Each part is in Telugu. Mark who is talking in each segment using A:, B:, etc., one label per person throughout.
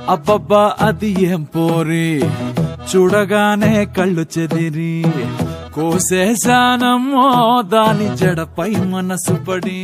A: అబ్బబ్బా అది ఏం పోరి చూడగానే కళ్ళు చెదిరి కోసేశానమ్మో దాని జడపై మనసు పడి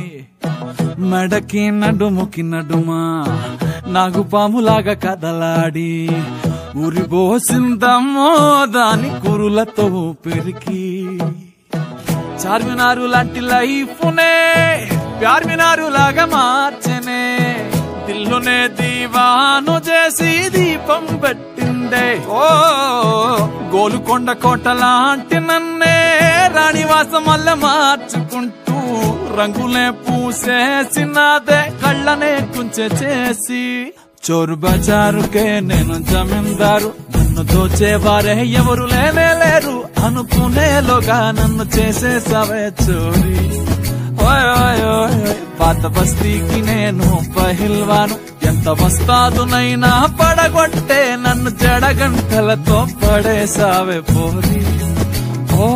A: మెడకి నడుముకి నడుమా నాగుపాములాగా కదలాడి ఉరిబోసిందమ్మో దాని కురులతో పెరికి చార్మినారు లాంటి లైఫ్నే ప్యార్మినారు లాగా మార్చనే దిల్లునే దీవాను చేసి దీపం పెట్టిందే ఓ గోలుకొండ కోట లాంటి నన్నే రాణివాసం వల్ల మార్చుకుంటూ రంగులే పూసేసినాదే కళ్ళనే కుంచె చేసి చోరు బజారుకే నేను జమీందారు నన్ను దోచేవారే ఎవరు లేనే లేరు అనుకునేలోగా నన్ను చేసేసావే చోరీ ఓయ్ ఓయ్ ఓయ్ ఓయ్, పాత బస్తీకి నేను పహిల్వాను ఎంత వస్తాదునైనా పడగొట్టే నన్ను జడగంటలతో పడేసావే పోరి ఓ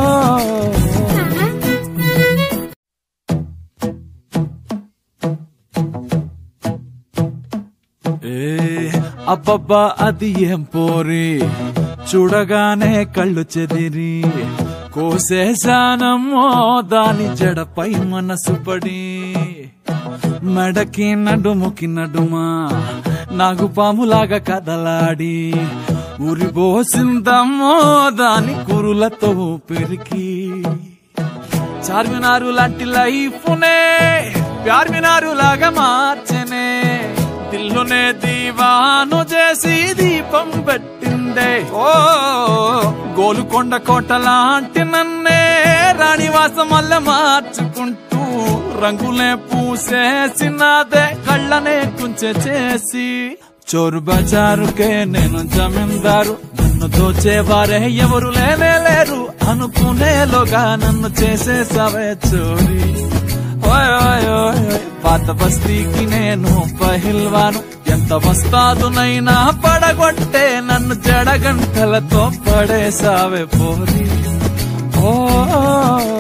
A: ఏ అబ్బబ్బా అది ఏం పోరి చూడగానే కళ్ళు చెదిరి కోసేశానమ్మో దాని జడపై మనసు పడి మెడకి నడుముకి నడుమా నాగుపాములాగా కదలాడి ఉరిబోసిందమ్మో దాని కురులతో పెరికి చార్మినారు లాంటి లైఫ్నే ప్యార్మినారు లాగా మార్చనే దిల్లునే దీవాను చేసి దీపం పెట్టిందే ఓ గోలుకొండ కోట లాంటి నన్నే రాణివాసం వల్ల మార్చుకుంటూ రంగులే పూసేసినాదే కళ్ళనే కుంచె చేసి చోరు బజారుకే నేను జమీందారు నన్ను దోచేవారే ఎవరు లేనే లేరు అనుకునేలోగా నన్ను చేసేసావే చోరీ ఓయ్ ఓయ్ ఓయ్ ఓయ్, పాత బస్తీకి నేను పహిల్వాను ఎంత వస్తాదునైనా పడగొట్టే నన్ను జడగంటలతో పడేసావే పోరి ఓ